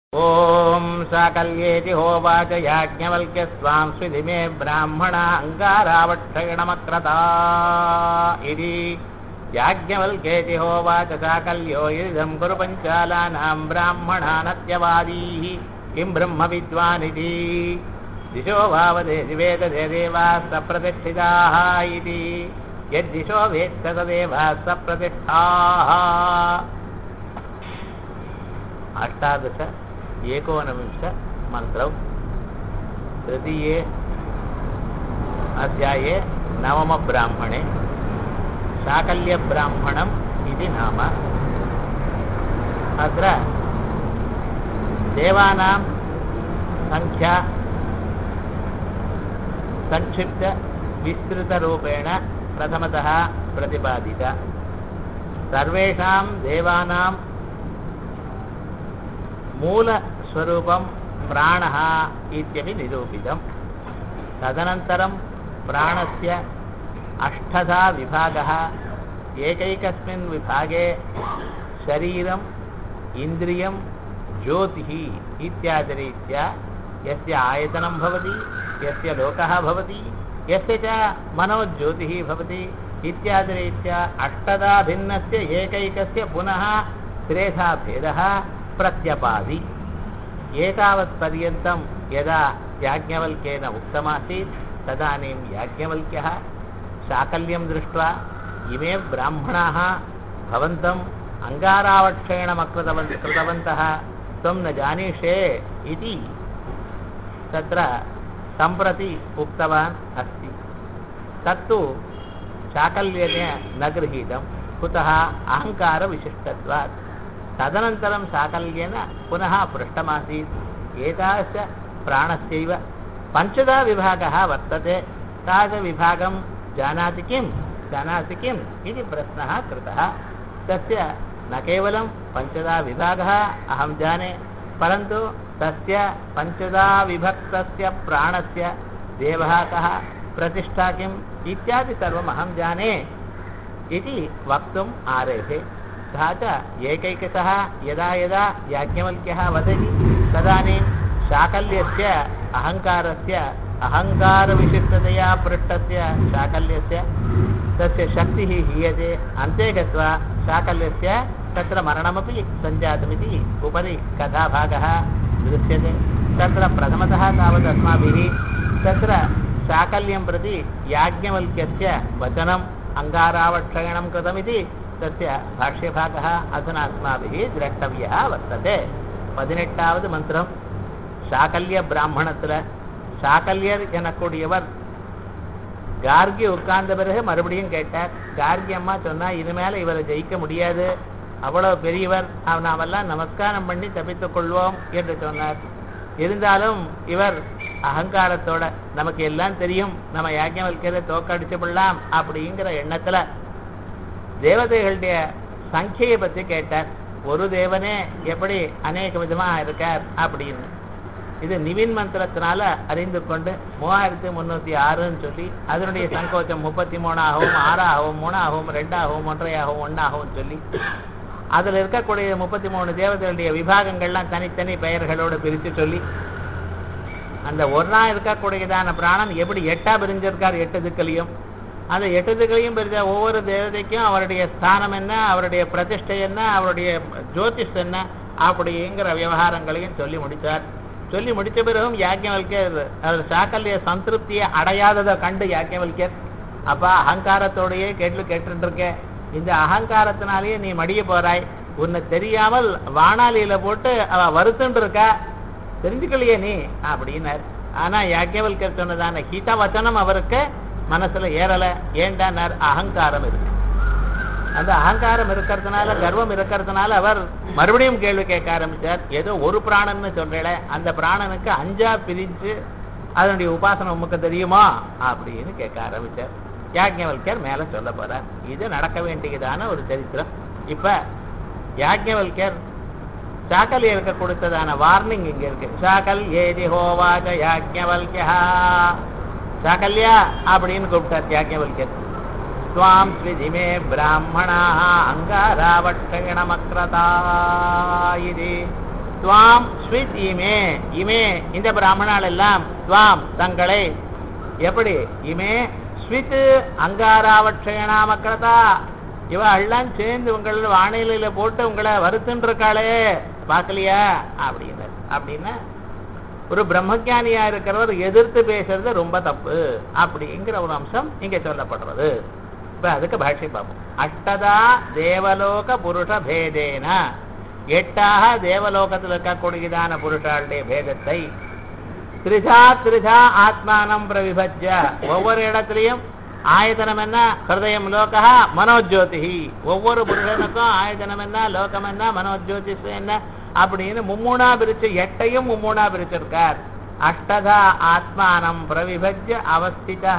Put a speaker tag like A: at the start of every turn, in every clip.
A: ॐ साकल्येति होवाच याज्ञवल्क्य स्वां स्विधि मे ब्राह्मणा अङ्गारावक्षयणमक्रता इति याज्ञवल्क्येति होवाच साकल्यो इदं कुरु पञ्चालानां ब्राह्मणानत्यवादीः किं ब्रह्मविद्वानिति दिशो भावदे वेददे देवाः सप्रतिष्ठिताः इति यद्दिशो वेत्त तदेवाः सप्रतिष्ठाः अष्टादश एकोनविंश मन्त्रौ तृतीये अध्याये नवमब्राह्मणे शाकल्यब्राह्मणम् इति नाम अत्र देवानां सङ्ख्या संक्षिप्तविस्तृतरूपेण प्रथमतः प्रतिपादिता सर्वेषां देवानां मूलस्वरूपं प्राणः इत्यपि निरूपितम् तदनन्तरं प्राणस्य अष्टधा विभागः एकैकस्मिन् विभागे शरीरम् इन्द्रियं ज्योतिः इत्यादिरीत्या यस्य आयतनं भवति यस्य लोकः भवति यस्य च मनोज्योतिः भवति इत्यादिरीत्या अष्टधा भिन्नस्य एकैकस्य पुनः त्रेधा भेदः प्रत्यपादि एतावत्पर्यन्तं यदा याज्ञवल्क्येन उक्तमासीत् तदानीं याज्ञवल्क्यः शाकल्यं दृष्ट्वा इमे ब्राह्मणाः भवन्तम् अङ्गारावक्षेणमकृतवन् कृतवन्तः त्वं न जानीषे इति तत्र सम्प्रति उक्तवान् अस्ति तत्तु शाकल्येन न गृहीतं कुतः अहङ्कारविशिष्टत्वात् तदनन्तरं साकल्येन पुनः पृष्टमासीत् एताश्च प्राणस्यैव पञ्चधा विभागः वर्तते तादृशविभागं जानाति किं जानासि किम् इति प्रश्नः कृतः तस्य न केवलं पञ्चधा विभागः अहं जाने परन्तु तस्य पञ्चधा विभक्तस्य प्राणस्य देवः कः प्रतिष्ठा किम् इत्यादि सर्वम् अहं जाने इति वक्तुम् आरेभे तथा च एकैकशः यदा यदा याज्ञवल्क्यः वदति तदानीं शाकल्यस्य अहङ्कारस्य अहङ्कारविशिष्टतया पृष्ठस्य शाकल्यस्य तस्य शक्तिः हीयते अन्ते गत्वा शाकल्यस्य तत्र मरणमपि सञ्जातमिति उपरि कथाभागः दृश्यते तत्र प्रथमतः तावत् अस्माभिः तत्र शाकल्यं प्रति याज्ञवल्क्यस्य वचनम् अङ्गारावक्षयणं कृतमिति तस्य भाष्यभागः अधुना अस्माभिः द्रष्टव्यः वर्तते பதினெட்டாவது மந்திரம் சாக்கல்ய பிராமணத்தில் சாக்கல்யர் எனக்கூடியவர் கார்கி உட்கார்ந்த பிறகு மறுபடியும் கேட்டார் கார்கி அம்மா சொன்னா இனிமேல இவரை ஜெயிக்க முடியாது அவ்வளவு பெரியவர் நாமெல்லாம் நமஸ்காரம் பண்ணி தப்பித்துக் கொள்வோம் என்று சொன்னார் இருந்தாலும் இவர் அகங்காரத்தோட நமக்கு எல்லாம் தெரியும் நம்ம யாக்கியவல்கிறத தோக்கடிச்சு விடலாம் அப்படிங்கிற எண்ணத்துல தேவதைகளுடைய சங்கையை பற்றி கேட்டார் ஒரு தேவனே எப்படி அநேக விதமா இருக்கார் அப்படின்னு இது நிவின் மந்திரத்தினால அறிந்து கொண்டு மூவாயிரத்தி முன்னூத்தி ஆறுன்னு சொல்லி அதனுடைய சங்கோச்சம் முப்பத்தி மூணாகவும் ஆறாகவும் மூணாகவும் ரெண்டாகவும் ஒன்றையாகவும் ஒன்னாகவும் சொல்லி அதுல இருக்கக்கூடிய முப்பத்தி மூணு தேவதைகளுடைய விபாகங்கள்லாம் தனித்தனி பெயர்களோடு பிரித்து சொல்லி அந்த ஒன்னா இருக்கக்கூடியதான பிராணன் எப்படி எட்டா பிரிஞ்சிருக்கார் எட்டு திக்கலையும் அந்த எட்டு திக்கலையும் பிரிஞ்ச ஒவ்வொரு தேவதைக்கும் அவருடைய ஸ்தானம் என்ன அவருடைய பிரதிஷ்டை என்ன அவருடைய ஜோதிஷ் என்ன அப்படிங்கிற விவகாரங்களையும் சொல்லி முடித்தார் சொல்லி முடித்த பிறகும் யாக்கியவல்கர் அவர் சாக்கல்ய சந்திருப்தியை அடையாததை கண்டு யாக்கியவல்கர் அப்பா அகங்காரத்தோடையே கேட்டு கேட்டுருக்க இந்த அகங்காரத்தினாலேயே நீ மடிய போறாய் உன்னை தெரியாமல் வானாலியில போட்டு அவ வருத்துட்டு இருக்கா தெரிஞ்சுக்கலையே நீ அப்படின்னார் ஆனா யாக்கியவல்கர் சொன்னதான ஹித வச்சனம் அவருக்கு மனசுல ஏறல ஏண்டானார் அகங்காரம் இருக்கு அந்த அகங்காரம் இருக்கிறதுனால கர்வம் இருக்கிறதுனால அவர் மறுபடியும் கேள்வி கேட்க ஆரம்பிச்சார் ஏதோ ஒரு பிராணன்னு சொல்றேல அந்த பிராணனுக்கு அஞ்சா பிரிஞ்சு அதனுடைய உபாசனம் உமக்கு தெரியுமா அப்படின்னு கேட்க ஆரம்பிச்சார் யாக்ஞவல்கர் மேல சொல்ல போறார் இது நடக்க வேண்டியதான ஒரு சரித்திரம் இப்ப யாக்ஞவல்கர் சாக்கல்யருக்கு கொடுத்ததான வார்னிங் இங்க இருக்கு சாக்கல் ஏதி ஹோவாஜ யாக்ஞவல்யா சாக்கல்யா அப்படின்னு கூப்பிட்டார் யாக்ஞவல்கர் துவாம் ஸ்விதிமே பிராமணாः அங்காராவட்டகணமக்ரதா இது துவாம் ஸ்வித் இமே இமே இந்த பிராமணால் எல்லாம் துவாம் தங்களை எப்படி இமே ஸ்வித் அங்காராவட்சயணாமக்கிறதா இவ எல்லாம் சேர்ந்து உங்கள் வானிலையில போட்டு உங்களை வருத்துன்னு இருக்காளே பார்க்கலையா அப்படின்னு அப்படின்னா ஒரு பிரம்மஜானியா இருக்கிறவர் எதிர்த்து பேசுறது ரொம்ப தப்பு அப்படிங்கிற ஒரு அம்சம் இங்க சொல்லப்படுறது இப்ப அதுக்கு பாஷ்ய பார்ப்போம் அஷ்டதா தேவலோக புருஷ பேதேன எட்டாக தேவலோகத்தில் இருக்கக்கூடியதான புருஷாளுடைய பேதத்தை திரிஜா திரிஜா ஆத்மானம் பிரவிபஜ்ய ஒவ்வொரு இடத்துலையும் ஆயதனம் என்ன ஹிருதயம் லோகா மனோஜோதி ஒவ்வொரு புருஷனுக்கும் ஆயதனம் என்ன லோகம் என்ன மனோஜோதிஷ் என்ன அப்படின்னு மும்மூணா பிரிச்சு எட்டையும் மும்மூணா பிரிச்சிருக்கார் அஷ்டதா ஆத்மானம் பிரவிபஜ்ய அவஸ்திதா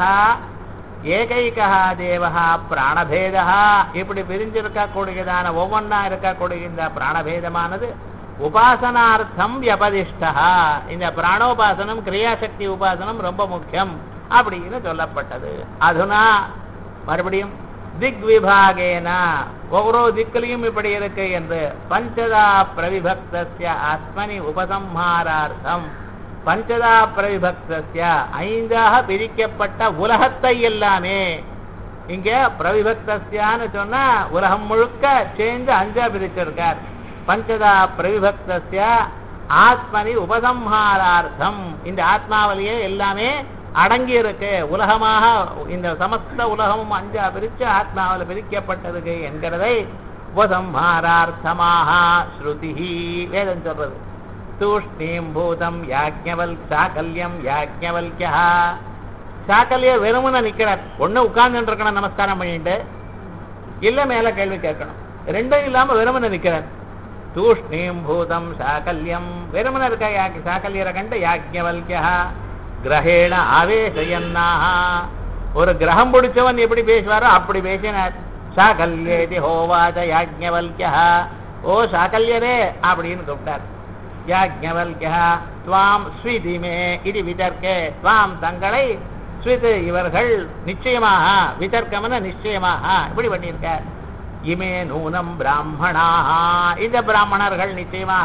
A: ஏகைகா தேவஹா பிராணபேதா இப்படி பிரிஞ்சிருக்க கூடியதான ஒவ்வொன்றா இருக்கக்கூடிய இந்த பிராணபேதமானது உபாசனார்த்தம் வியபதிஷ்டா இந்த பிராணோபாசனம் கிரியாசக்தி உபாசனம் ரொம்ப முக்கியம் அப்படின்னு சொல்லப்பட்டது அதுனா மறுபடியும் திக் விபாகேன ஒவ்வொரு திக்கிலையும் இப்படி இருக்கு என்று பஞ்சதா பிரவிபக்தஸ்ய ஆத்மனி உபசம்ஹாரார்த்தம் பஞ்சதா பிரவிபக்தஸ்ய ஐந்தாக பிரிக்கப்பட்ட உலகத்தை எல்லாமே இங்க பிரவிபக்தஸ்யான்னு சொன்னா உலகம் முழுக்க சேர்ந்து அஞ்சா பிரிச்சிருக்கார் பஞ்சதா பிரவிபக்தஸ்ய ஆத்மனி உபசம்ஹாரார்த்தம் இந்த ஆத்மாவிலேயே எல்லாமே அடங்கி இருக்கு உலகமாக இந்த சமஸ்த உலகமும் அஞ்சா பிரிச்சு ஆத்மாவில் பிரிக்கப்பட்டதுக்கு என்கிறதை உபசம்ஹாரார்த்தமாக ஸ்ருதி வேதம் சொல்றது தூஷ்ணீம் பூதம் யாஜ்ஞவல் சாக்கல்யம் யாஜ்ஞவல்யா சாக்கல்யர் வெறுமன நிக்கிறார் ஒண்ணு உட்கார்ந்து இருக்கணும் நமஸ்காரம் பண்ணிட்டு இல்ல மேல கேள்வி கேட்கணும் ரெண்டும் இல்லாம வெறுமன நிக்கிறார் தூஷ்ணீம் பூதம் சாக்கல்யம் வெறுமன இருக்க யா- சாக்கல்யரை கண்டு யாஜ்ஞவல்யா கிரகேண ஆவேசயன்னாக ஒரு கிரகம் பிடிச்சவன் எப்படி பேசுவாரோ அப்படி பேசினார் சாகல்யேதி ஹோவாத யாஜ்ஞவல்யா ஓ சாகல்யரே அப்படின்னு கூப்பிட்டார் யாஜ்ஞவல்யா துவாம் ஸ்விதிமே இது விதர்க்கே துவாம் தங்களை ஸ்வித் இவர்கள் நிச்சயமாக விதர்க்கமன நிச்சயமாக இப்படி பண்ணியிருக்கார் இமே நூனம் பிராமணாக இந்த பிராமணர்கள் நிச்சயமாக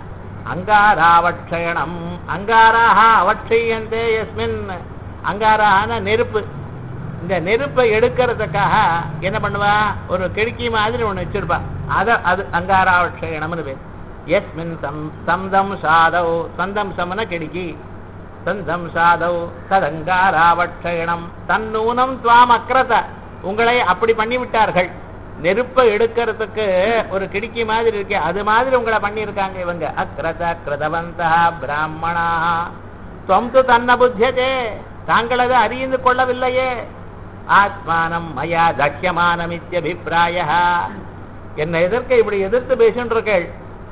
A: அங்காராவட்சயணம் அங்காராக அவட்சயந்தே எஸ்மின் அங்காரான நெருப்பு இந்த நெருப்பை எடுக்கிறதுக்காக என்ன பண்ணுவா ஒரு கிடுக்கி மாதிரி ஒண்ணு வச்சிருப்பா அத அது அங்காராவட்சயணம்னு பேர் எஸ்மின் சம் சந்தம் சாதவ் சந்தம் சமன கிடுக்கி சந்தம் சாதவ் ததங்காராவட்சயணம் தன்னூனம் துவாம் அக்ரத உங்களை அப்படி பண்ணி விட்டார்கள் நெருப்பை எடுக்கிறதுக்கு ஒரு கிடுக்கி மாதிரி இருக்கே அது மாதிரி உங்களை பண்ணியிருக்காங்க இவங்க அக்ரத கிருதவந்தா பிராமணா துவம் து தன்ன புத்தியதே தாங்கள் அதை அறிந்து கொள்ளவில்லையே ஆத்மானம் மயா தக்கியமானம் இத்தியபிப்பிராய என்னை எதிர்க்க இப்படி எதிர்த்து பேசின்னு இருக்கேள்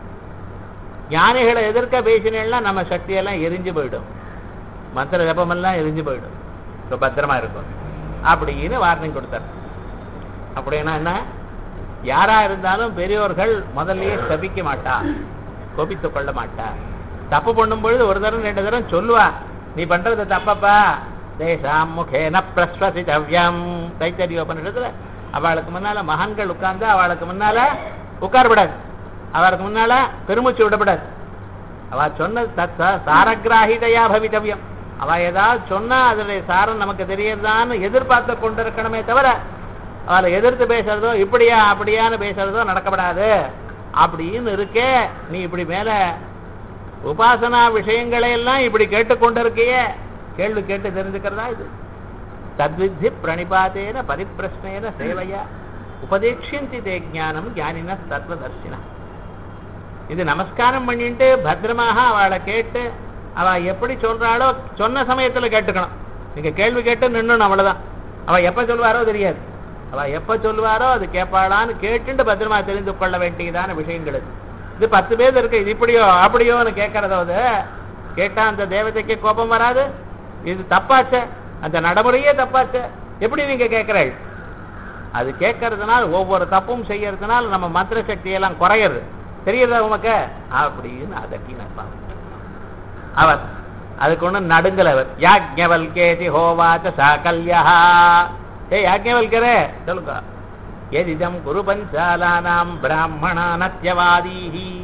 A: ஞானிகளை எதிர்க்க பேசினேன்னா நம்ம சக்தியெல்லாம் எரிஞ்சு போயிடும் மந்திர ஜபமெல்லாம் எரிஞ்சு போயிடும் இப்போ பத்திரமா இருக்கும் அப்படின்னு வார்னிங் கொடுத்தார் அப்படின்னா என்ன யாரா இருந்தாலும் பெரியோர்கள் முதல்லயே சபிக்க மாட்டா கோபித்து கொள்ள மாட்டா தப்பு பண்ணும் பொழுது ஒரு தரம் ரெண்டு தரம் சொல்லுவா நீ பண்றது தப்பப்பா தேசாம் முகேன பிரஸ்வசித்தவ்யம் தைத்தரிய உபநிஷத்துல அவளுக்கு முன்னால மகான்கள் உட்கார்ந்து அவளுக்கு முன்னால உட்காரப்படாது அவளுக்கு முன்னால பெருமூச்சு விடப்படாது அவ சொன்னது தத் சாரகிராகிதையா பவித்தவ்யம் அவ ஏதாவது சொன்னா அதனுடைய சாரம் நமக்கு தெரியறதான்னு எதிர்பார்த்து கொண்டிருக்கணுமே தவிர அவளை எதிர்த்து பேசுறதோ இப்படியா அப்படியான்னு பேசுறதோ நடக்கப்படாது அப்படின்னு இருக்கே நீ இப்படி மேல உபாசனா விஷயங்களை எல்லாம் இப்படி கேட்டுக்கொண்டிருக்கையே கேள்வி கேட்டு தெரிஞ்சுக்கிறதா இது தத்வித்தி பிரணிபாத்தேன பரிப்பிரஷ்னேன சேவையா உபதேட்சியந்தி தே ஞானம் ஞானின தத்துவதர்சினா இது நமஸ்காரம் பண்ணிட்டு பத்திரமாக அவளை கேட்டு அவ எப்படி சொல்றாளோ சொன்ன சமயத்துல கேட்டுக்கணும் நீங்க கேள்வி கேட்டு நின்னணும் அவ்வளவுதான் அவ எப்ப சொல்லுவாரோ தெரியாது அவ எப்ப சொல்லுவாரோ அது கேட்பாளான்னு கேட்டுட்டு பத்திரமா தெரிந்து கொள்ள வேண்டியதான விஷயங்கள் இது இது பத்து பேர் இருக்கு இது இப்படியோ அப்படியோன்னு கேட்கறதோ அது கேட்டா அந்த தேவதைக்கு கோபம் வராது இது தப்பாச்சே அந்த நடைமுறையே தப்பாச்சே எப்படி நீங்க கேட்கிறீள் அது கேட்கறதுனால ஒவ்வொரு தப்பும் செய்யறதுனால நம்ம மந்திர சக்தி எல்லாம் குறையிறது தெரியுதா உமக்கு அப்படின்னு அதட்டி நினைப்பாங்க அவர் அதுக்கு ஒண்ணு நடுங்கல் அவர் யாஜ்ஞவல் கேதி ஹோவாச்ச சாகல்யா ஏ யாஜ்ஞவல்கரே சொல்லுங்க எதிதம் குரு பஞ்சாலானாம் பிராமணா நத்தியவாதீஹி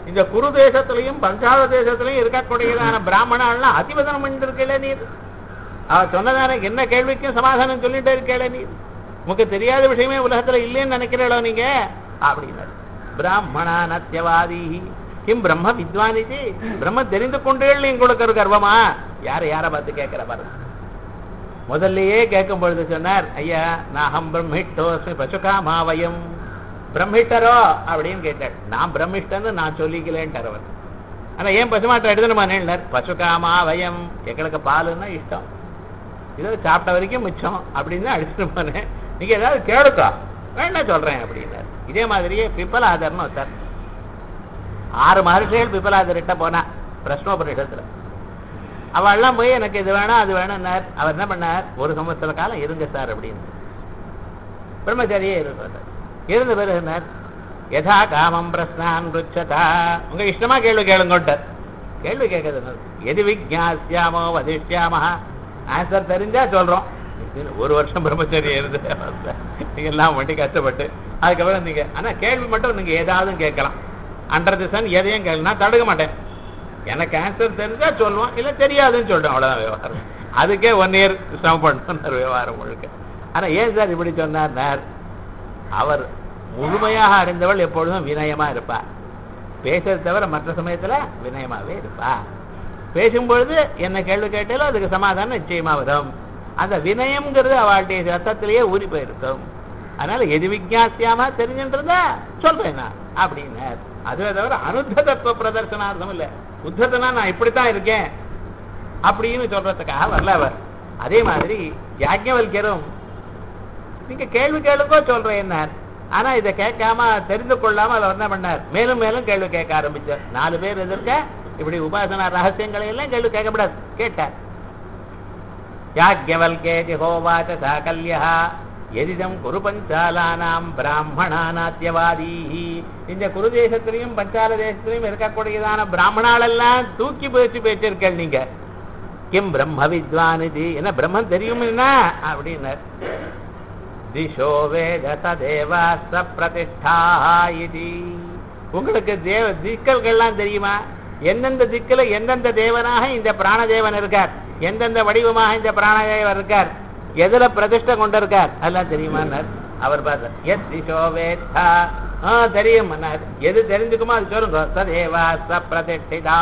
A: இந்த குரு தேசத்திலையும் பஞ்சால தேசத்திலையும் இருக்கக்கூடியதான பிராமணாலாம் அதிவதனம் பண்ணிருக்கல நீர் அவ சொன்னதான என்ன கேள்விக்கும் சமாதானம் சொல்லிட்டே இருக்கல நீர் உனக்கு தெரியாத விஷயமே உலகத்துல இல்லைன்னு நினைக்கிறீங்களோ நீங்க அப்படின்னாரு பிராமணா நத்தியவாதி கிம் பிரம்ம வித்வானிதி பிரம்ம தெரிந்து கொண்டேள் உங்களுக்கு ஒரு கர்வமா யார யார பார்த்து கேட்கிற பாருங்க முதல்லயே கேட்கும் பொழுது சொன்னார் ஐயா நாகம் பிரம்மிட்டோஸ்மி பசுகாமாவயம் பிரம்மிட்டரோ அப்படின்னு கேட்டார் நான் பிரம்மிஷ்டன்னு நான் சொல்லிக்கலேன்ட்டார் அவர் ஆனா ஏன் பசுமாட்டை எடுத்துணுமா நேர் பசுகாமாவயம் எங்களுக்கு பாலுன்னா இஷ்டம் இதோ சாப்பிட்ட வரைக்கும் மிச்சம் அப்படின்னு தான் அடிச்சுட்டு போனேன் நீங்க ஏதாவது கேளுக்கா வேணா சொல்றேன் அப்படின்னார் இதே மாதிரியே பிப்பலாதர்னு ஒருத்தர் ஆறு மகர்ஷிகள் பிப்பலாதர்கிட்ட போனா பிரஷ்னோபரிஷத்துல அவள்லாம் போய் எனக்கு இது வேணும் அது வேணும்னார் அவர் என்ன பண்ணார் ஒரு சம்பவத்துல காலம் இருங்க சார் அப்படின்னு பிரம்மச்சாரியே இருந்தார் இருந்த பிறகு என்னார் யதா காமம் பிரஸ்னான் ருச்சதா உங்க இஷ்டமா கேள்வி கேளுங்கோட்டார் கேள்வி கேட்கறது எது விஜாசியாமோ வதிஷ்யாமா ஆன்சர் தெரிஞ்சா சொல்றோம் இது ஒரு வருஷம் பிரம்மச்சரியம் இருந்து நீங்க எல்லாம் வண்டி கஷ்டப்பட்டு அதுக்கப்புறம் நீங்க ஆனா கேள்வி மட்டும் நீங்க ஏதாவது கேட்கலாம் அண்டர் தி சன் எதையும் கேள்வி நான் தடுக்க மாட்டேன் எனக்கு ஆன்சர் தெரிஞ்சா சொல்லுவோம் இல்ல தெரியாதுன்னு சொல்றேன் அவ்வளவுதான் விவகாரம் அதுக்கே ஒன் இயர் ஸ்டம் பண்ணார் விவகாரம் முழுக்க ஆனா ஏன் சார் இப்படி சொன்னார் அவர் முழுமையாக அறிந்தவள் எப்பொழுதும் வினயமா இருப்பா பேசுறது தவிர மற்ற சமயத்துல வினயமாவே இருப்பா பேசும்பொழுது என்ன கேள்வி கேட்டாலும் அதுக்கு சமாதானம் நிச்சயமா வரும் அந்த வினயம்ங்கிறது அவளுடைய ரத்தத்திலேயே ஊறி போயிருக்கும் அதனால எது விஜாசியாமா தெரிஞ்சுன்றதா சொல்றேன் நான் அப்படின்னார் அதுவே தவிர அனுத்த தத்துவ பிரதர்சனார்த்தம் இல்ல உத்தத்தனா நான் இப்படித்தான் இருக்கேன் அப்படின்னு சொல்றதுக்காக வரல அவர் அதே மாதிரி யாஜ்ஞவல்யரும் நீங்க கேள்வி கேளுக்கோ சொல்றேன் என்ன ஆனா இதை கேட்காம தெரிந்து கொள்ளாம அவர் என்ன பண்ணார் மேலும் மேலும் கேள்வி கேட்க ஆரம்பிச்சார் நாலு பேர் எதிர்க்க இப்படி உபாசனா ரகசியங்களை எல்லாம் கேள்வி கேட்கப்படாது கேட்டார் யாஜ்ஞவல்கேதி ஹோவாச்ச சாகல்யா எதிதம் குரு பஞ்சாலானாம் பிராமணானாத்தியவாதி இந்த குரு தேசத்திலையும் பஞ்சால தேசத்திலையும் இருக்கக்கூடியதான பிராமணாலெல்லாம் தூக்கி பேச்சு பேச்சிருக்கேன் நீங்க கிம் பிரம்ம வித்வான் இது என்ன பிரம்மன் தெரியும் என்ன அப்படின்னார் திசோ வேத சதேவா சப்பிரதிஷ்டா இது உங்களுக்கு தேவ திக்கல்கள்லாம் தெரியுமா எந்தெந்த திக்கில் எந்தெந்த தேவனாக இந்த பிராணதேவன் இருக்கார் எந்தெந்த வடிவமாக இந்த பிராணதேவன் இருக்கார் எதுல பிரதிஷ்டை கொண்டிருக்கார் அதெல்லாம் தெரியுமான்னார் அவர் பார்த்தார் எத் திசோ வேத்தா ஆ தெரியும் எது தெரிஞ்சுக்குமோ அது சொல்லுங்க சதேவா சப்பிரதிஷ்டிதா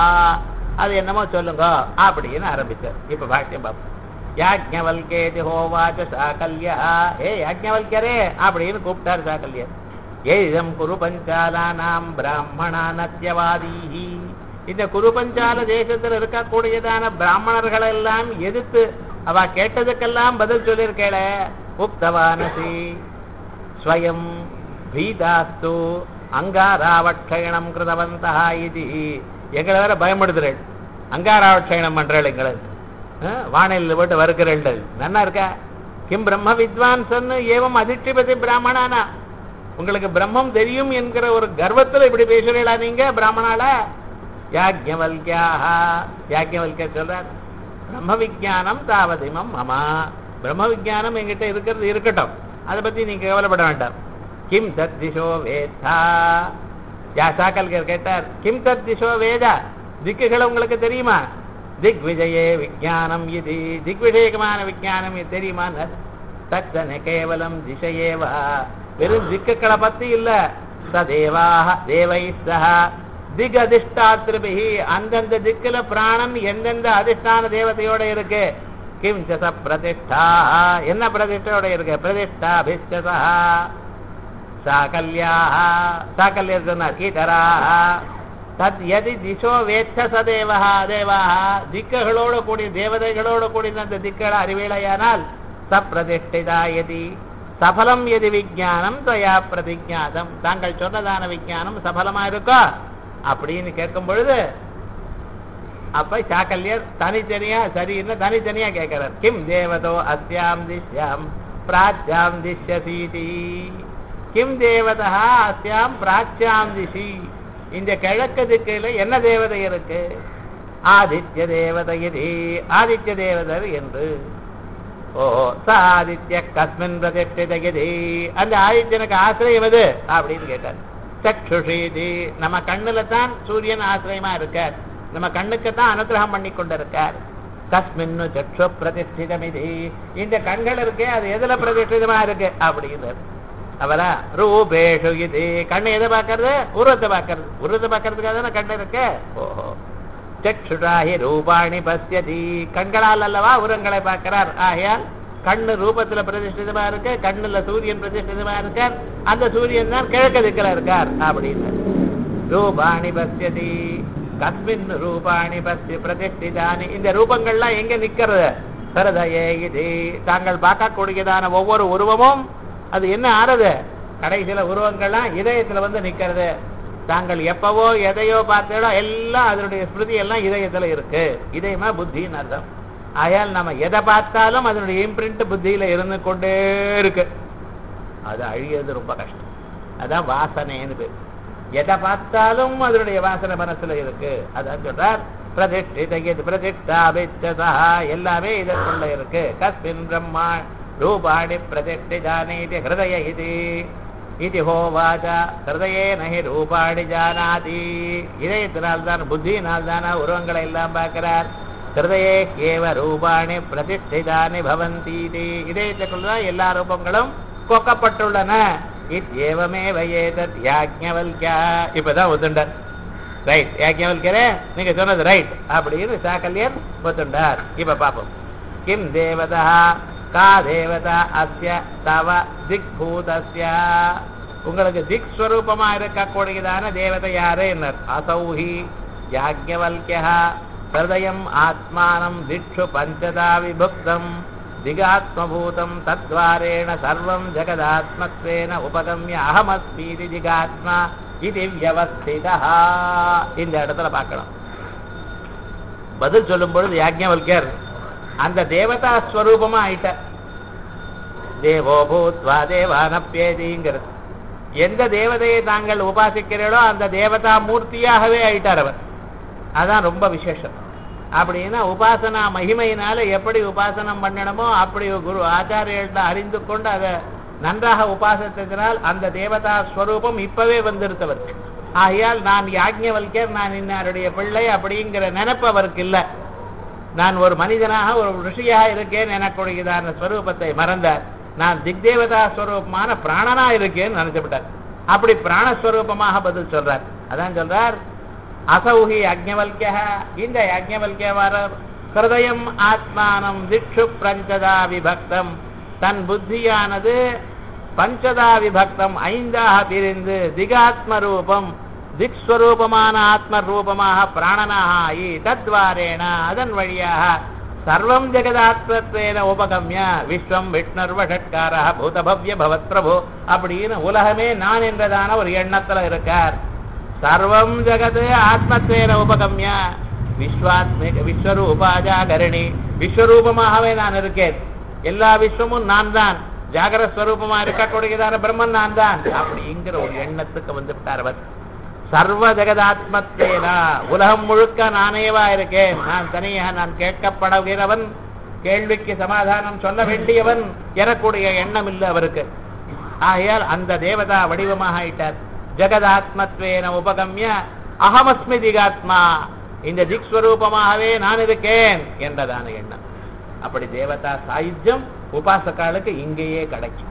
A: அது என்னமோ சொல்லுங்க அப்படின்னு ஆரம்பிச்சார் இப்ப பாக்கியம் பார்ப்போம் யாஜ்ஞவல்கேதி ஹோவாச்ச சாகல்யா ஏ யாஜ்ஞவல்கரே அப்படின்னு கூப்பிட்டார் சாகல்யர் ஏதம் குரு பஞ்சாலானாம் பிராமணானத்தியவாதி இந்த குரு பஞ்சால தேசத்தில் இருக்கக்கூடியதான பிராமணர்கள் எல்லாம் எதிர்த்து அவ கேட்டதுக்கெல்லாம் பதில் சொல்லியிருக்கேள உக்தவானசி ஸ்வயம் பீதாஸ்து அங்காராவட்சயணம் கிருதவந்தா இது எங்களை வேற பயப்படுத்துறேன் அங்காராவட்சயணம் பண்றேன் எங்களை வானில் போட்டு வருகிறேன் நன்னா இருக்கா கிம் பிரம்ம வித்வான் சொன்னு ஏவம் அதிர்ஷ்டிபதி பிராமணானா உங்களுக்கு பிரம்மம் தெரியும் என்கிற ஒரு கர்வத்துல இப்படி பேசுறீங்களா நீங்க பிராமணால யாஜ்ஞவல்கியாக யாஜ்ஞவல்கிய சொல்றார் பிரம்ம விஜானம் தாவதிமம் மமா பிரம்ம விஜானம் எங்கிட்ட இருக்கிறது இருக்கட்டும் அதை பத்தி நீங்க கவலைப்பட வேண்டாம் கிம் தத் திசோ வேதா யா சாக்கல்கர் கேட்டார் கிம் தத் திசோ வேதா திக்குகள் உங்களுக்கு தெரியுமா திக் விஜயே விஜானம் இது திக் விஷயகமான விஜானம் இது தெரியுமா தத்தன கேவலம் திசையேவா வெறும் திக்குகளை பத்தி இல்ல சதேவாக தேவை சக திக் அதிஷ்டாத்திருபிகி அந்தந்த திக்குல பிராணன் எந்தெந்த அதிஷ்டான தேவதையோட இருக்கு கிம் ச பிரதிஷ்டா என்ன பிரதிஷ்டையோட இருக்கு பிரதிஷ்டாபிஷ்டதா சாகல்யாக சாகல்யர் சொன்னார் கீதராக தத் எதி திசோ வேத்த சதேவா தேவாக திக்குகளோடு கூடிய தேவதைகளோடு கூடிய அந்த திக்களை அறிவிலையானால் சப்பிரதிஷ்டிதா எதி சபலம் எது விஜானம் தயா பிரதிஜாதம் தாங்கள் சொன்னதான விஜானம் சபலமா இருக்கோ அப்படின்னு கேட்கும் பொழுது அப்ப சாக்கல்யர் தனித்தனியா சரின்னு தனித்தனியா கேட்கிறார் கிம் தேவதோ அஸ்யாம் திஷ்யாம் பிராச்சாம் திஷ்யசீதி கிம் தேவதா அஸ்யாம் பிராச்சாம் திசி இந்த கிழக்கு திக்கையில என்ன தேவதை இருக்கு ஆதித்ய தேவதை இது ஆதித்ய தேவதர் என்று ஓ ச ஆதித்ய கஸ்மின் பிரதிஷ்டிதகிதி அந்த ஆதித்யனுக்கு ஆசிரியம் எது அப்படின்னு கேட்டார் சக்ஷுஷீதி நம்ம கண்ணுல தான் சூரியன் ஆசிரியமா இருக்கார் நம்ம கண்ணுக்கு தான் அனுகிரகம் பண்ணி கொண்டிருக்கார் தஸ்மின்னு சக்ஷு பிரதிஷ்டிதமிதி இந்த கண்கள் இருக்கே அது எதுல பிரதிஷ்டிதமா இருக்கு அப்படிங்கிறது அவரா ரூபேஷு இது கண்ணு எதை பார்க்கறது உருவத்தை பார்க்கறது உருவத்தை பார்க்கறதுக்காக தானே கண்ணு இருக்கு ஓஹோ சக்ஷுராஹி ரூபாணி பசியதி கண்களால் அல்லவா உரங்களை பார்க்கிறார் ஆகையால் கண்ணு ரூபத்துல பிரதிஷ்டிதமா இருக்கு கண்ணுல சூரியன் பிரதிஷ்டிதமா இருக்கார் அந்த சூரியன் தான் கிழக்கு திக்கில இருக்கார் அப்படின்னு ரூபாணி பசியதி கஸ்மின் ரூபாணி பசி பிரதிஷ்டிதானி இந்த ரூபங்கள்லாம் எங்க நிக்கிறது சரதயே இது தாங்கள் பார்க்கக்கூடியதான ஒவ்வொரு உருவமும் அது என்ன ஆறுது கடைசியில உருவங்கள்லாம் இதயத்துல வந்து நிக்கிறது தாங்கள் எப்பவோ எதையோ பார்த்தீங்களோ எல்லாம் அதனுடைய ஸ்மிருதி எல்லாம் இதயத்துல இருக்கு இதயமா புத்தின்னு அர்த்தம் ஆயால் நம்ம எதை பார்த்தாலும் அதனுடைய இம்ப்ரிண்ட் புத்தியில இருந்து கொண்டே இருக்கு அது அழியது ரொம்ப கஷ்டம் அதான் வாசனைன்னு பேர் எதை பார்த்தாலும் அதனுடைய வாசனை மனசுல இருக்கு அதான் சொல்றார் பிரதிஷ்டித பிரதிஷ்டாபிச்சதா எல்லாமே இதற்குள்ள இருக்கு கஸ்மின் பிரம்மா ரூபாணி பிரதிஷ்டிதானி இது ஹிருதய இது இது ஹோவாச்ச ஹிருதயே நகி ரூபாணி ஜானாதி இதயத்தினால்தான் புத்தியினால்தானா உருவங்களை எல்லாம் பார்க்கிறார் ஹிருதயே கேவ ரூபாணி பிரதிஷ்டிதானி பவந்தி இதயத்துக்குள்ளதான் எல்லா ரூபங்களும் கொக்கப்பட்டுள்ளன இத்யேவமே வயேதத் யாஜ்ஞவல்யா இப்பதான் ஒத்துண்டார் ரைட் யாஜ்ஞவல்கரே நீங்க சொன்னது ரைட் அப்படின்னு சாக்கல்யர் ஒத்துண்டார் இப்ப பாப்போம் கிம் தேவதா கா தேவதா அஸ்ய தவ திக்பூதஸ்ய உங்களுக்கு திக் ஸ்வரூபமா இருக்கக்கூடியதான தேவதை யாரு என்ன அசௌஹி யாஜ்ஞவல்யா ஹிருதயம் ஆத்மானம் திக்ஷு பஞ்சதா விபுக்தம் திகாத்மபூதம் தத்வாரேண சர்வம் ஜெகதாத்மத்வேன உபகம்ய அகமஸ்மீதி திகாத்மா இது வியவஸ்திதா இந்த இடத்துல பார்க்கணும் பதில் சொல்லும் பொழுது யாஜ்ஞவல்யர் அந்த தேவதா ஸ்வரூபமா ஆயிட்ட தேவோ பூத்வா தேவானப்பேதிங்கிறது எந்த தேவதையை தாங்கள் உபாசிக்கிறீர்களோ அந்த தேவதா மூர்த்தியாகவே ஆயிட்டார் அவர் அதான் ரொம்ப விசேஷம் அப்படின்னா உபாசனா மகிமையினால எப்படி உபாசனம் பண்ணணுமோ அப்படி குரு ஆச்சாரியர்கள அறிந்து கொண்டு அதை நன்றாக உபாசித்ததினால் அந்த தேவதா ஸ்வரூபம் இப்பவே வந்திருத்தவர் ஆகையால் நான் யாஜ்ஞவல்யர் நான் இன்னாருடைய பிள்ளை அப்படிங்கிற நினைப்பு அவருக்கு இல்லை நான் ஒரு மனிதனாக ஒரு ரிஷியாக இருக்கேன் எனக்குரியதான ஸ்வரூபத்தை மறந்தார் நான் திக்தேவதா ஸ்வரூபமான பிராணனா இருக்கேன்னு நினைச்சுவிட்டார் அப்படி பிராணஸ்வரூபமாக பதில் சொல்றார் அதான் சொல்றார் அசௌஹி யஜ்ஞவல்ய இந்த யஜ்ஞவல்ய வர ஹிருதயம் ஆத்மானம் திக்ஷு பிரஞ்சதா விபக்தம் தன் புத்தியானது பஞ்சதா விபக்தம் ஐந்தாக பிரிந்து திகாத்ம ரூபம் திக்ஸ்வரூபமான ஆத்ம ரூபமாக பிராணனாக ஆகி தத்வாரேன அதன் வழியாக சர்வம் ஜெகதாத்மத்வேன உபகம்ய விஸ்வம் விஷ்ணர்வஷட்காரா பூதபவ்ய பவத் பிரபு அப்படின்னு உலகமே நான் என்றதான ஒரு எண்ணத்துல இருக்கார் சர்வம் ஜெகத் ஆத்மத்வேன உபகம்ய விஸ்வாத்மிக விஸ்வரூபாஜாகரணி விஸ்வரூபமாகவே நான் இருக்கேன் எல்லா விஸ்வமும் நான் தான் ஜாகர ஸ்வரூபமா இருக்கக்கூடியதான பிரம்மன் நான் தான் அப்படிங்கிற ஒரு எண்ணத்துக்கு வந்து விட்டார் அவர் சர்வ ஜெகதாத்மத்தேனா உலகம் முழுக்க நானேவா இருக்கேன் நான் தனியாக நான் கேட்கப்படுகிறவன் கேள்விக்கு சமாதானம் சொல்ல வேண்டியவன் எனக்குடைய எண்ணம் இல்லை அவருக்கு ஆகையால் அந்த தேவதா வடிவமாக ஆயிட்டார் ஜெகதாத்மத்வேன உபகம்ய அகமஸ்மி திகாத்மா இந்த திக் ஸ்வரூபமாகவே நான் இருக்கேன் என்றதான எண்ணம் அப்படி தேவதா சாயுஜ்யம் உபாசக்காளுக்கு இங்கேயே கிடைக்கும்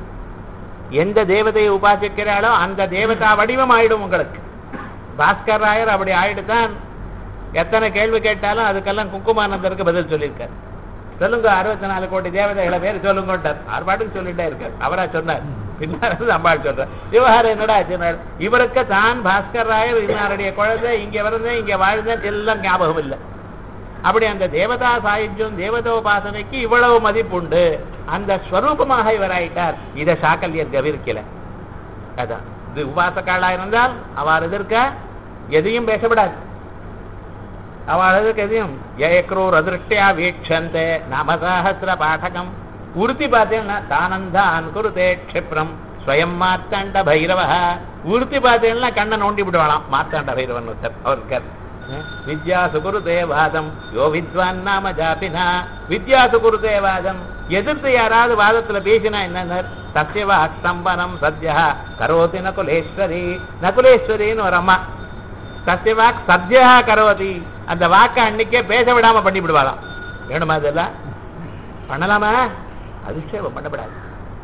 A: எந்த தேவதையை உபாசிக்கிறாளோ அந்த தேவதா வடிவம் ஆயிடும் உங்களுக்கு பாஸ்கர் ராயர் அப்படி ஆயிடுதான் எத்தனை கேள்வி கேட்டாலும் அதுக்கெல்லாம் குங்குமானந்தருக்கு பதில் சொல்லியிருக்கார் சொல்லுங்க அறுபத்தி நாலு கோடி தேவதைகளை பேர் சொல்லுங்கட்டார் அவர் பாட்டுக்கு சொல்லிட்டே இருக்கார் அவரா சொன்னார் பின்னாடி அம்பாள் சொல்றார் விவகாரம் என்னடா சொன்னார் இவருக்கு தான் பாஸ்கர் ராயர் இன்னாருடைய குழந்தை இங்க வருந்தேன் இங்க வாழ்ந்தேன் எல்லாம் ஞாபகம் இல்லை அப்படி அந்த தேவதா சாயுஜ்யம் தேவதோபாசனைக்கு இவ்வளவு மதிப்புண்டு அந்த ஸ்வரூபமாக இவர் ஆயிட்டார் இதை சாக்கல்யர் கவிர்க்கல அதான் இது உபாசக்காளா இருந்தால் அவர் எதிர்க்க எதையும் பேசப்படாது அவள் எதிர்க்க எதையும் ஏக்ரூர் அதிருஷ்டியா வீட்சந்தே நாமசாஹசிர பாடகம் உறுத்தி பார்த்தேன்னா தானந்தான் குருதே க்ஷிப்ரம் ஸ்வயம் மாத்தாண்ட பைரவ உறுத்தி பார்த்தேன்னா கண்ணை நோண்டி விடுவாளாம் மாத்தாண்ட பைரவன் ஒருத்தர் அவருக்கு வித்யா சுகுருதே வாதம் யோ வித்வான் நாம ஜாபினா வித்யா சுகுருதே வாதம் எதிர்த்து யாராவது வாதத்துல பேசினா என்ன தஸ்ய வாக் ஸ்தம்பனம் சத்யா கரோதி நகுலேஸ்வரி நகுலேஸ்வரின்னு ஒரு அம்மா தஸ்ய வாக் சத்யா கரோதி அந்த வாக்கை அன்னைக்கே பேச விடாம பண்ணி விடுவாளாம் வேணுமா இதெல்லாம் பண்ணலாமா அதிர்ஷ்டம் பண்ணப்படாது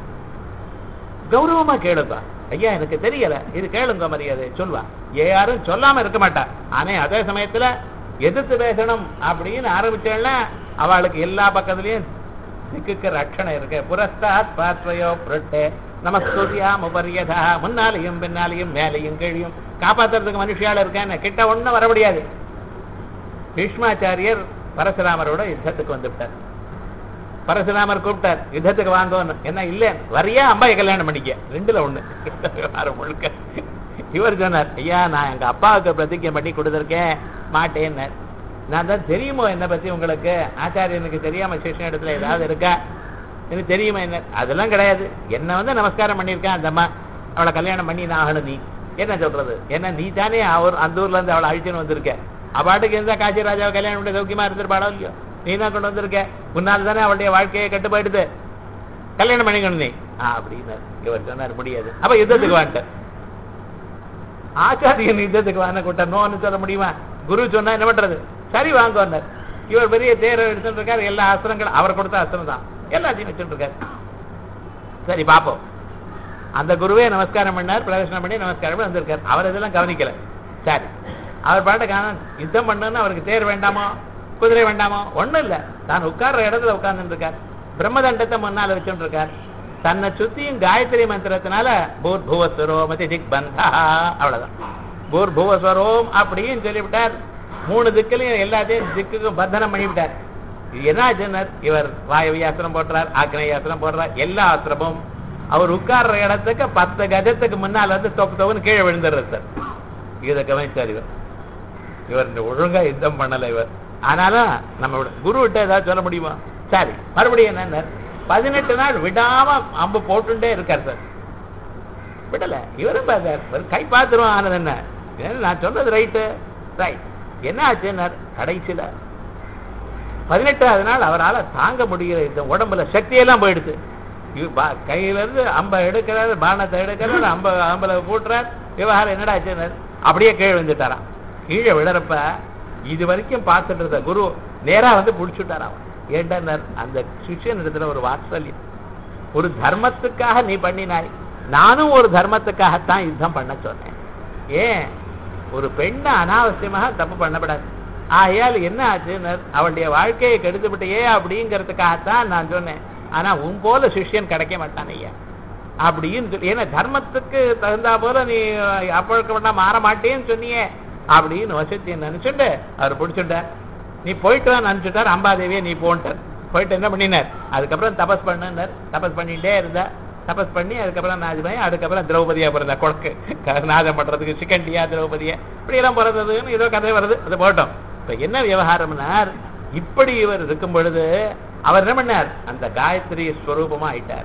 A: கௌரவமா கேளுப்பா ஐயா எனக்கு தெரியல இது கேளுங்க மரியாதை சொல்வா யாரும் சொல்லாம இருக்க மாட்டா ஆனா அதே சமயத்துல எதிர்த்து பேசணும் அப்படின்னு ஆரம்பிச்சேன்னா அவளுக்கு எல்லா பக்கத்துலயும் திக்குக்கு ரட்சணை இருக்கு புரஸ்தாத் பாத்வயோ புரட்டு நமஸ்துதியாம் உபரியதா முன்னாலையும் பின்னாலையும் மேலையும் கீழையும் காப்பாத்துறதுக்கு மனுஷியால இருக்கேன் கிட்ட ஒண்ணும் வர முடியாது பீஷ்மாச்சாரியர் பரசுராமரோட யுத்தத்துக்கு வந்து விட்டார் பரசுராமர் கூப்பிட்டார் யுத்தத்துக்கு வாங்கன்னு என்ன இல்ல வரியா அம்பாயை கல்யாணம் பண்ணிக்க ரெண்டுல ஒண்ணு விவகாரம் முழுக்க இவர் சொன்னார் ஐயா நான் எங்க அப்பாவுக்கு பிரதிஜை பண்ணி கொடுத்துருக்கேன் மாட்டேன்னார் நான் தான் தெரியுமோ என்ன பத்தி உங்களுக்கு ஆச்சாரியனுக்கு தெரியாம சிஷ்ண இடத்துல ஏதாவது இருக்கா எனக்கு தெரியுமா என்ன அதெல்லாம் கிடையாது என்ன வந்து நமஸ்காரம் பண்ணியிருக்கேன் அந்த அம்மா அவளை கல்யாணம் பண்ணி நான் ஆகணும் நீ என்ன சொல்றது என்ன நீ தானே அவர் அந்த ஊர்ல இருந்து அவளை அழிச்சுன்னு வந்திருக்க அப்பாட்டுக்கு இருந்தா காசி ராஜாவை கல்யாணம் பண்ணி சௌக்கியமா இருந்திருப்பாடோ இல்லையோ நீ தான் கொண்டு வந்திருக்க முன்னால் தானே அவளுடைய வாழ்க்கையை கட்டு போயிடுது கல்யாணம் பண்ணிக்கணும் நீ ஆ அப்படின்னு இவர் சொன்னார் முடியாது அப்ப யுத்தத்துக்கு வான்ட்டு ஆச்சாரியன் யுத்தத்துக்கு வாங்க கூட்ட நோன்னு சொல்ல முடியுமா குரு சொன்னா என்ன பண்றது சரி வாங்க இவர் பெரிய தேர் எடுத்துட்டு இருக்காரு எல்லா அஸ்திரங்களும் அவர் கொடுத்த அஸ்திரம் தான் எல்லாத்தையும் வச்சுட்டு இருக்காரு சரி பாப்போம் அந்த குருவே நமஸ்காரம் பண்ணார் பிரதர்ஷனம் பண்ணி நமஸ்காரம் பண்ணி வந்திருக்காரு அவர் இதெல்லாம் கவனிக்கல சரி அவர் பாட்டு காண யுத்தம் பண்ணுன்னு அவருக்கு தேர் வேண்டாமோ குதிரை வேண்டாமோ ஒண்ணும் இல்ல தான் உட்கார்ற இடத்துல உட்கார்ந்துட்டு இருக்கார் பிரம்மதண்டத்தை முன்னால வச்சுட்டு இருக்கார் தன்னை சுத்தியும் காயத்ரி மந்திரத்தினால பூர் புவஸ்வரோமதி திக் பந்தா அவ்வளவுதான் பூர் புவஸ்வரோம் அப்படின்னு சொல்லிவிட்டார் மூணு திக்கிலையும் எல்லாத்தையும் திக்குக்கும் பந்தனம் பண்ணிவிட்டார் இது என்ன ஆச்சுன்னார் இவர் வாயவி ஆசிரம் போடுறார் ஆக்னேய ஆசிரம் போடுறார் எல்லா ஆசிரமும் அவர் உட்கார்ற இடத்துக்கு பத்து கஜத்துக்கு முன்னால் வந்து தொக்கு தொகுன்னு கீழே விழுந்துடுறார் சார் இதை கவனிச்சார் இவர் இவர் இந்த ஒழுங்கா யுத்தம் பண்ணல இவர் ஆனாலும் நம்ம குரு விட்ட ஏதாவது சொல்ல முடியுமா சரி மறுபடியும் என்ன பதினெட்டு நாள் விடாம அம்பு போட்டுட்டே இருக்கார் சார் விடல இவரும் பார்த்தார் இவர் கை பார்த்துருவோம் ஆனது என்ன ஏன்னா நான் சொன்னது ரைட்டு ரைட் என்ன ஆச்சுன்னார் கடைசியில பதினெட்டாவது நாள் அவரால தாங்க முடியல இந்த உடம்புல சக்தியெல்லாம் போயிடுது இவர் பா- கையில இருந்து அம்ப எடுக்கிறாரு பானத்தை எடுக்கிறாரு அம்ப அம்பல கூட்டுறார் விவகாரம் என்னடா ஆச்சுன்னார் அப்படியே கீழே விழுந்துட்டாராம் கீழே விழறப்ப இது வரைக்கும் பார்த்துட்டு இருந்த குரு நேரா வந்து புடிச்சுட்டாராம் ஏண்டார் அந்த சிஷ்யன் இடத்துல ஒரு வாத்சல்யம் ஒரு தர்மத்துக்காக நீ பண்ணினாய் நானும் ஒரு தர்மத்துக்காகத்தான் யுத்தம் பண்ண சொன்னேன் ஏன் ஒரு பெண்ணை அனாவசியமாக தப்பு பண்ணப்படாது ஆகையால் என்ன ஆச்சுன்னு அவளுடைய வாழ்க்கையை கெடுத்து விட்டையே அப்படிங்கிறதுக்காகத்தான் நான் சொன்னேன் ஆனா உன் போல சிஷ்யன் கிடைக்க மாட்டான் ஐயா அப்படின்னு சொல்லி ஏன்னா தர்மத்துக்கு தகுந்தா போல நீ அப்பழுக்க வேண்டாம் மாற மாட்டேன்னு சொன்னியே அப்படின்னு வசதி நினைச்சுட்டு அவர் பிடிச்சுட்டார் நீ போயிட்டு வா நினைச்சுட்டார் அம்பாதேவியை நீ போன்ட்டார் போயிட்டு என்ன பண்ணினார் அதுக்கப்புறம் தபஸ் பண்ணுனார் தபஸ் பண்ணிட்டே இருந்தா தபஸ் பண்ணி அதுக்கப்புறம் நாஜிபாய் அதுக்கப்புறம் திரௌபதியா பிறந்தா கொடக்கு க- நாதம் பண்றதுக்கு சிக்கண்டியா திரௌபதியா இப்படி எல்லாம் பிறந்ததுன்னு ஏதோ கதை வருது அது போட்டோம் இப்ப என்ன விவகாரம்னார் இப்படி இவர் இருக்கும் பொழுது அவர் என்ன பண்ணார் அந்த காயத்ரி ஸ்வரூபமா ஆயிட்டார்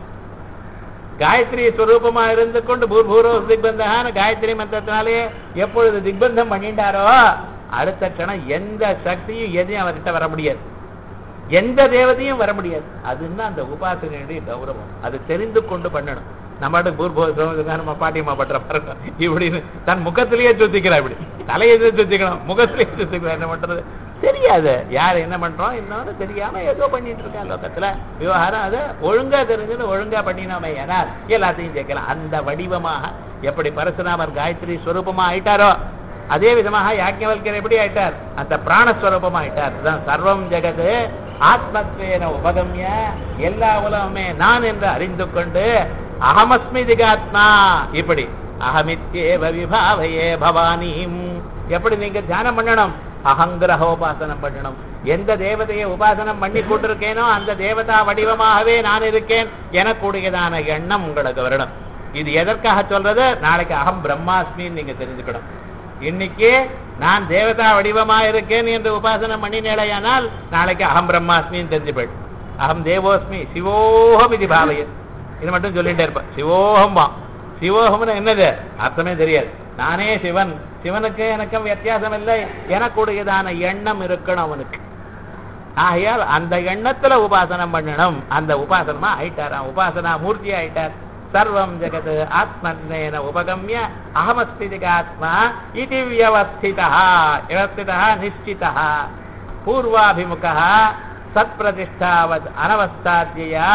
A: காயத்ரி ஸ்வரூபமா இருந்து கொண்டு பூர்பூரோ திக்பந்தகான காயத்ரி மந்திரத்தினாலே எப்பொழுது திக்பந்தம் பண்ணிட்டாரோ அடுத்த க்ஷணம் எந்த சக்தியும் எதையும் அவர்கிட்ட வர முடியாது எந்த தேவதையும் வர முடியாது அதுன்னா அந்த உபாசனையுடைய கௌரவம் அது தெரிந்து கொண்டு பண்ணணும் நம்மாட்டு பூர்போ நம்ம பாட்டியம்மா பண்ற பாருங்க இப்படின்னு தன் முகத்திலேயே சுத்திக்கிறா இப்படி தலையை சுத்திக்கணும் முகத்திலேயே சுத்திக்கிறா என்ன பண்றது தெரியாது யார் என்ன பண்றோம் இன்னொன்னு தெரியாம ஏதோ பண்ணிட்டு இருக்கான் லோகத்துல விவகாரம் அதை ஒழுங்கா தெரிஞ்சுன்னு ஒழுங்கா பண்ணினோமே ஏனால் எல்லாத்தையும் சேர்க்கலாம் அந்த வடிவமாக எப்படி பரசுராமர் காயத்ரி ஸ்வரூபமா ஆயிட்டாரோ அதே விதமாக யாக்கியவல்கர் எப்படி ஆயிட்டார் அந்த பிராணஸ்வரூபமா ஆயிட்டார் இதுதான் சர்வம் ஜெகது ஆத்மத்வேன உபகம்ய எல்லா உலகமே நான் என்று அறிந்து கொண்டு அகமஸ்மி திகாத்மா இப்படி அகமித்யேவ விபாவையே பவானியும் எப்படி நீங்க தியானம் பண்ணணும் அகங்கிரக உபாசனம் பண்ணணும் எந்த தேவதையை உபாசனம் பண்ணி கொண்டிருக்கேனோ அந்த தேவதா வடிவமாகவே நான் இருக்கேன் எனக்கூடியதான எண்ணம் உங்களுக்கு வரணும் இது எதற்காக சொல்றது நாளைக்கு அகம் பிரம்மாஸ்மின்னு நீங்க தெரிஞ்சுக்கணும் இன்னைக்கு நான் தேவதா வடிவமா இருக்கேன் என்று உபாசனம் பண்ணினேடையானால் நாளைக்கு அகம் பிரம்மாஸ்மின்னு தெரிஞ்சு போயிடும் அகம் தேவோஸ்மி சிவோகம் இது பாவையன் இது மட்டும் சொல்லிட்டே இருப்பேன் சிவோகம்பா சிவோகம்னு என்னது அர்த்தமே தெரியாது நானே சிவன் சிவனுக்கு எனக்கும் வித்தியாசம் இல்லை எனக்குடையதான எண்ணம் இருக்கணும் அவனுக்கு ஆகையால் அந்த எண்ணத்துல உபாசனம் பண்ணணும் அந்த உபாசனமா ஆயிட்டாராம் உபாசனா மூர்த்தி ஆயிட்டார் சர்வம் ஜெகத் ஆத்மன்னேன உபகம்ய அகமஸ்திதிகாத்மா இது வியவஸ்திதா வியவஸ்திதா நிச்சிதா பூர்வாபிமுகः சத்பிரதிஷ்டாவத் அனவஸ்தாத்யயா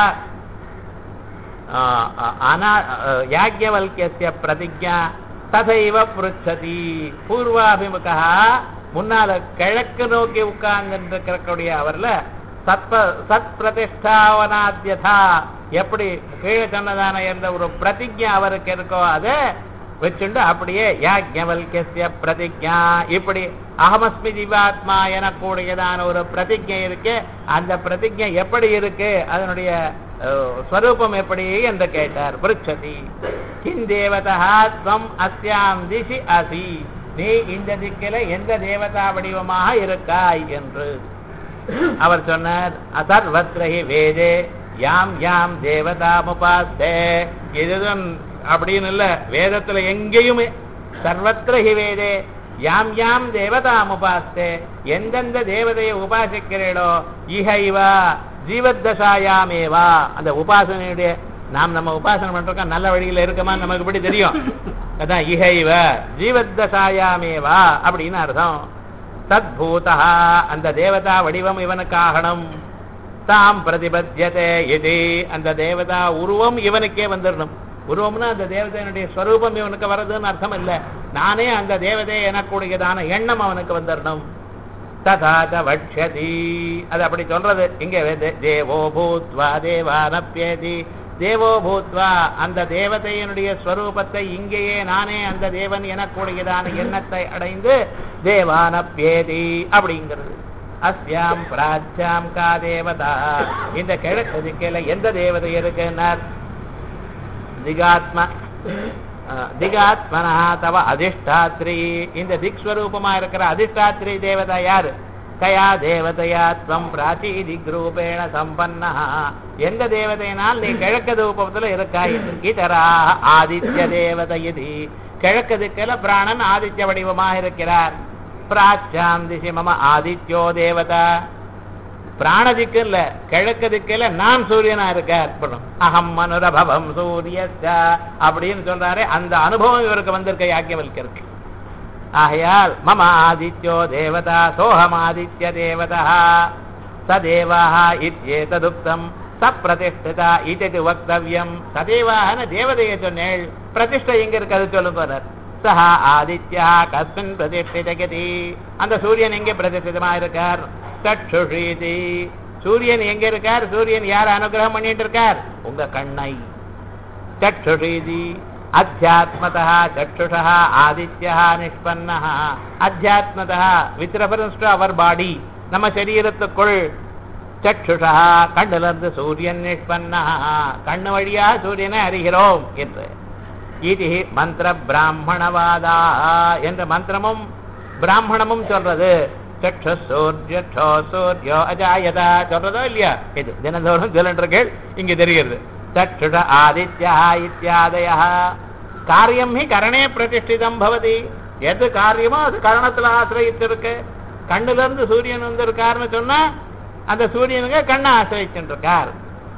A: அனா யாஜ்யவல்யஸ்ய பிரதிஜா ததைவ புருச்சதி பூர்வாபிமுகா முன்னால கிழக்கு நோக்கி உட்கார்ந்து இருக்கக்கூடிய அவர்ல சத்ப சத் பிரதிஷ்டாவனாத்யதா எப்படி கீழே சொன்னதான என்ற ஒரு பிரதிஜா அவருக்கு இருக்கோ அதை வச்சுண்டு அப்படியே யாஜ்ஞவல்கிய பிரதிஜா இப்படி அகமஸ்மி ஜீவாத்மா எனக்கூடியதான ஒரு பிரதிஜை இருக்கு அந்த பிரதிஜை எப்படி இருக்கு அதனுடைய அஹ், ஸ்வரூபம் எப்படி என்று கேட்டார் பிருச்சதி கிம் தேவதா ஸ்வம் அஸ்யாம் திசி அசி நீ இந்த திக்கில எந்த தேவதா வடிவமாக இருக்காய் என்று அவர் சொன்னார் அசர்வத்ரஹி வேதே யாம் யாம் தேவதாமுபாஸ்தே இதுதான் அப்படின்னு இல்ல வேதத்துல எங்கேயுமே சர்வத்ரஹி வேதே யாம் யாம் தேவதாமுபாஸ்தே எந்தெந்த தேவதையை உபாசிக்கிறீடோ இஹைவா ஜீவத்தசாயாமேவா அந்த உபாசனையுடைய நாம் நம்ம உபாசனை பண்றோம் நல்ல வழியில இருக்கமான்னு நமக்கு இப்படி தெரியும் அதான் இஹைவ ஜீவத்தசாயாமேவா அப்படின்னு அர்த்தம் தத்பூதா அந்த தேவதா வடிவம் இவனுக்கு ஆகணும் தாம் பிரதிபத்தியதே இது அந்த தேவதா உருவம் இவனுக்கே வந்துடணும் உருவம்னா அந்த தேவதையினுடைய ஸ்வரூபம் இவனுக்கு வர்றதுன்னு அர்த்தம் இல்ல நானே அந்த தேவதை எனக்கூடியதான எண்ணம் அவனுக்கு வந்துடணும் ததாத வட்சதி அது அப்படி சொல்றது இங்க வேது, தேவோ பூத்வா தேவானப்பியதி தேவோ பூத்வா அந்த தேவதையினுடைய ஸ்வரூபத்தை இங்கேயே நானே அந்த தேவன் எனக்கூடியதான எண்ணத்தை அடைந்து தேவானப்பியதி அப்படிங்கிறது அஸ்யாம் பிராச்சாம் கா தேவதா இந்த கிழக்கு திக்கையில எந்த தேவதை இருக்குன்னார் திகாத்ம அஹ், திகாத்மனா தவ அதிஷ்டாத்ரி இந்த திக் ஸ்வரூபமா இருக்கிற அதிஷ்டாத்ரி தேவதா யாரு கயா தேவதையா துவம் பிராச்சி திக்ரூபேண சம்பன்னா எந்த தேவதையினால் நீ கிழக்கு ரூபத்துல இருக்காய் இதரா ஆதித்ய தேவதை இது கிழக்கு திக்கில பிராணன் ஆதித்ய வடிவமாக இருக்கிறார் பிராச்சாம் திசி மம ஆதித்யோ தேவதா பிராண திக்கு இல்ல கிழக்கு திக்குல நான் சூரியனா இருக்கார் அப்புறம் அகம் மனுரபவம் சூரியஸ்ய அப்படின்னு சொல்றாரு அந்த அனுபவம் இவருக்கு வந்திருக்க யாக்கியவல்கருக்கு ஆகையால் மம ஆதித்யோ தேவதா சோகம் ஆதித்ய தேவதா சதேவாக இத்யேததுக்தம் சப்பிரதிஷ்டிதா இது வக்தவ்யம் சதேவாகன தேவதையை சொன்னேள் பிரதிஷ்டை எங்க இருக்கு அது சொல்லுங்க சஹா ஆதித்யா கஸ்மின் பிரதிஷ்டிதகதி அந்த சூரியன் எங்கே பிரதிஷ்டிதமா இருக்கார் சற்றுஷீதி சூரியன் எங்க இருக்கார் சூரியன் யார் அனுகிரகம் பண்ணிட்டு இருக்கார் உங்க கண்ணை சற்றுஷீதி அத்தியாத்மதா சற்றுஷா ஆதித்யா நிஷ்பன்னா அத்தியாத்மதா with reference to our body நம்ம சரீரத்துக்குள் சற்றுஷா கண்ணுல இருந்து சூரியன் நிஷ்பன்னா கண்ணு வழியா சூரியனை அறிகிறோம் என்று இது மந்திர பிராமணவாதா என்ற மந்திரமும் பிராமணமும் சொல்றது சற்று சூரியோ சூரியோ அஜாயதா சொல்றதோ இல்லையா இது தினந்தோறும் சொல்லுன்றீர்கள் இங்க தெரிகிறது சற்றுட ஆதித்யா இத்தியாதய காரியம் ஹி கரணே பிரதிஷ்டிதம் பவதி எது காரியமோ அது கரணத்துல ஆசிரியத்திருக்கு கண்ணுல இருந்து சூரியன் வந்திருக்காருன்னு சொன்னா அந்த சூரியனுக்கு கண்ணை ஆசிரியச்சுட்டு இருக்கார்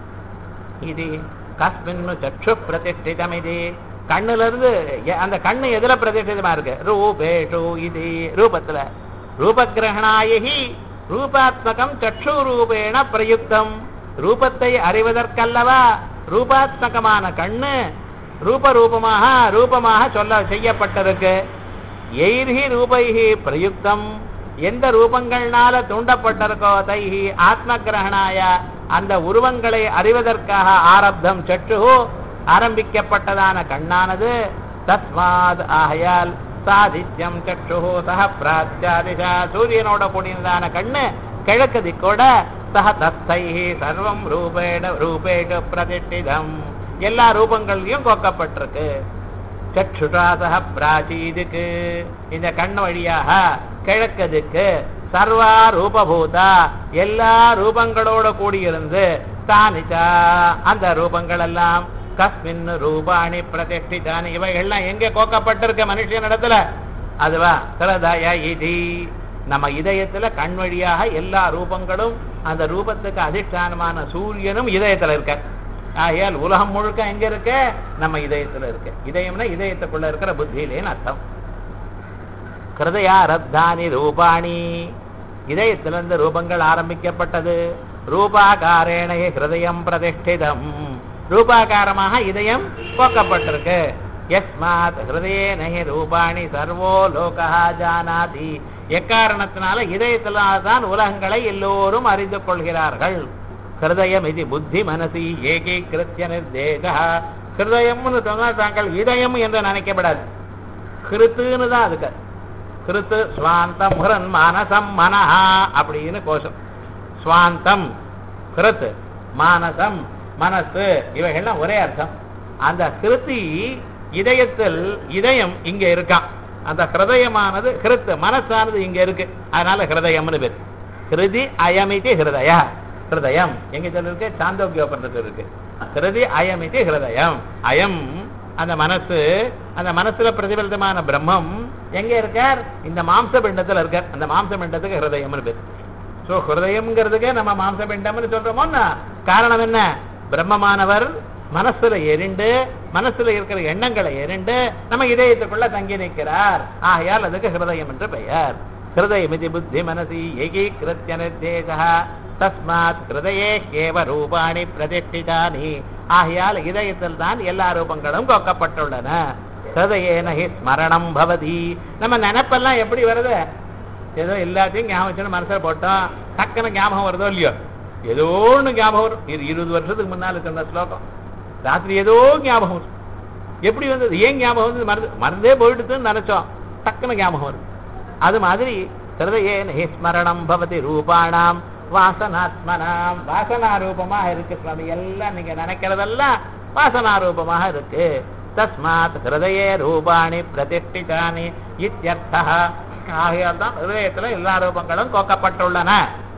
A: இது கஸ்மின்னு சற்று பிரதிஷ்டிதம் இது கண்ணுல இருந்து எ- அந்த கண்ணு எதுல பிரதிஷ்டிதமா இருக்கு ரூபேஷு இது ரூபத்துல ரூபகிரகணாயகி ரூபாத்மகம் சற்று ரூபேண பிரயுக்தம் ரூபத்தை அறிவதற்கல்லவா ரூபாத்மகமான கண்ணு ரூபரூபமாக ரூபமாக சொல்ல செய்யப்பட்டிருக்கு எய்ர்ஹி ரூபைஹி பிரயுக்தம் எந்த ரூபங்கள்னால தூண்டப்பட்டிருக்கோ தைஹி ஆத்ம கிரகணாய அந்த உருவங்களை அறிவதற்காக ஆரப்தம் சற்று ஆரம்பிக்கப்பட்டதான கண்ணானது தஸ்மாத் ஆகையால் சாதித்யம் சற்று சக பிராச்சாதிஷா சூரியனோட கூடியதான கண்ணு கிழக்கு திக்கோட சக தஸ்தைஹி சர்வம் ரூபேட ரூபேஷு பிரதிஷ்டிதம் எல்லா ரூபங்கள்லயும் கோக்கப்பட்டிருக்கு சற்றுஷாசக பிராச்சீதுக்கு இந்த கண் வழியாக கிழக்கதுக்கு சர்வா ரூபபூதா எல்லா ரூபங்களோட கூடியிருந்து தானிச்சா அந்த ரூபங்கள் எல்லாம் கஸ்மின் ரூபாணி பிரதிஷ்டிதானி இவைகள்லாம் எங்க கோக்கப்பட்டிருக்க மனுஷன் இடத்துல அதுவா சிலதாயா இது நம்ம இதயத்துல கண் வழியாக எல்லா ரூபங்களும் அந்த ரூபத்துக்கு அதிஷ்டானமான சூரியனும் இதயத்துல இருக்க ஆகையால் உலகம் முழுக்க எங்க இருக்கு நம்ம இதயத்துல இருக்கு இதயம்னா இதயத்துக்குள்ள இருக்கிற புத்தியிலேன்னு அர்த்தம் கிருதயா ரத்தானி ரூபாணி இதயத்திலிருந்து ரூபங்கள் ஆரம்பிக்கப்பட்டது ரூபாகாரேண ஹிருதயம் பிரதிஷ்டிதம் ரூபாகாரமாக இதயம் போக்கப்பட்டிருக்கு யஸ்மாத் ஹிருதயேன ஹி ரூபாணி சர்வோ லோகா ஜானாதி எக்காரணத்தினால இதயத்தினால் தான் உலகங்களை எல்லோரும் அறிந்து கொள்கிறார்கள் ஹிருதயம் இது புத்தி மனசி ஏகீகிருத்திய நிர்தேச ஹிருதயம்னு சொன்னால் தாங்கள் இதயம் என்று நினைக்கப்படாது கிருத்துன்னு தான் அதுக்கு கிருத்து ஸ்வாந்தம் ஹிரன் மானசம் மனஹா அப்படின்னு கோஷம் ஸ்வாந்தம் கிருத்து மானசம் மனசு இவைகள்லாம் ஒரே அர்த்தம் அந்த கிருத்தி இதயத்தில் இதயம் இங்க இருக்கான் அந்த ஹிருதயமானது கிருத்து மனசானது இங்க இருக்கு அதனால ஹிருதயம்னு பேர் ஹிருதி அயமிதி ஹிருதய ஹிருதயம் எங்க சொல்லிருக்கு சாந்தோக்கியோபனிடத்தில் இருக்கு ஹிருதி அயமிதி ஹிருதயம் அயம் அந்த மனசு அந்த மனசுல பிரதிபலிதமான பிரம்மம் எங்க இருக்கார் இந்த மாம்ச பிண்டத்துல இருக்கார் அந்த மாம்ச பிண்டத்துக்கு ஹிருதயம்னு பேர் சோ ஹிருதயம்ங்கிறதுக்கு நம்ம மாம்ச பிண்டம்னு சொல்றோமோன்னா காரணம் என்ன பிரம்மமானவர் மனசுல எரிண்டு மனசுல இருக்கிற எண்ணங்களை எரிண்டு நம்ம இதயத்துக்குள்ள தங்கி நிற்கிறார் ஆகையால் அதுக்கு ஹிருதயம் என்று பெயர் ஹிருதயமிதி புத்தி மனசி ஏகீகிருத்திய நிர்தேசா தஸ்மாத் ஹிருதயே கேவ ரூபாணி பிரதிஷ்டிதானி ஆகையால் இதயத்தில் தான் எல்லா ரூபங்களும் கொக்கப்பட்டுள்ளன ஹிருதயேன ஹி ஸ்மரணம் பவதி நம்ம நினைப்பெல்லாம் எப்படி வருது ஏதோ எல்லாத்தையும் ஞாபகம் வச்சுன்னு மனசுல போட்டோம் டக்குன்னு ஞாபகம் வருதோ இல்லையோ ஏதோ ஒண்ணு ஞாபகம் வரும் இரு- இருபது வருஷத்துக்கு முன்னால சொன்ன ஸ்லோகம் ராத்திரி ஏதோ ஞாபகம் வரும் எப்படி வந்தது ஏன் ஞாபகம் வந்து மறந்து மறந்தே போயிடுதுன்னு நினைச்சோம் டக்குன்னு ஞாபகம் வரும் அது மாதிரி ஹிருதயேன ஹி ஸ்மரணம் பவதி ரூபாணாம் வாசனாத்மனாம் வாசனா ரூபமாக இருக்கு சுவாமி எல்லாம் நீங்க நினைக்கிறதெல்லாம் வாசனா ரூபமாக இருக்கு தஸ்மாத் ஹிருதயே ரூபாணி பிரதிஷ்டிதானி இத்தியர்த்தா ஆகையால் தான் ஹிருதயத்துல எல்லா ரூபங்களும் கோக்கப்பட்டுள்ளன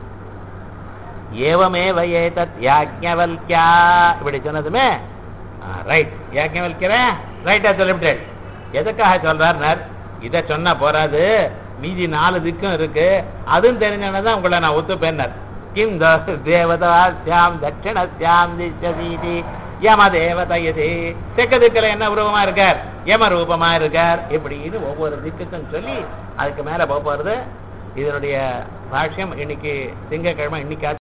A: ஏவமேவ ஏதத் யாஜ்ஞவல்கியா இப்படி சொன்னதுமே ரைட் யாஜ்ஞவல்கிற ரைட்டா சொல்லிவிட்டேன் எதுக்காக சொல்றாருனார் இதை சொன்னா போறாது மீதி நாலு திக்கும் இருக்கு அதுவும் தெரிஞ்சதான் உங்களை நான் ஒத்துப்பேன்னார் கிம் தேவதாஸ்யாம் தட்சிணஸ்யாம் திசதீதி யம தேவதை இது தெற்கு திக்கில் என்ன ரூபமா இருக்கார் யம ரூபமா இருக்கார் இப்படின்னு ஒவ்வொரு திக்குக்கும் சொல்லி அதுக்கு மேல போக போறது இதனுடைய பாஷ்யம் இன்னைக்கு திங்கக்கிழமை இன்னைக்கு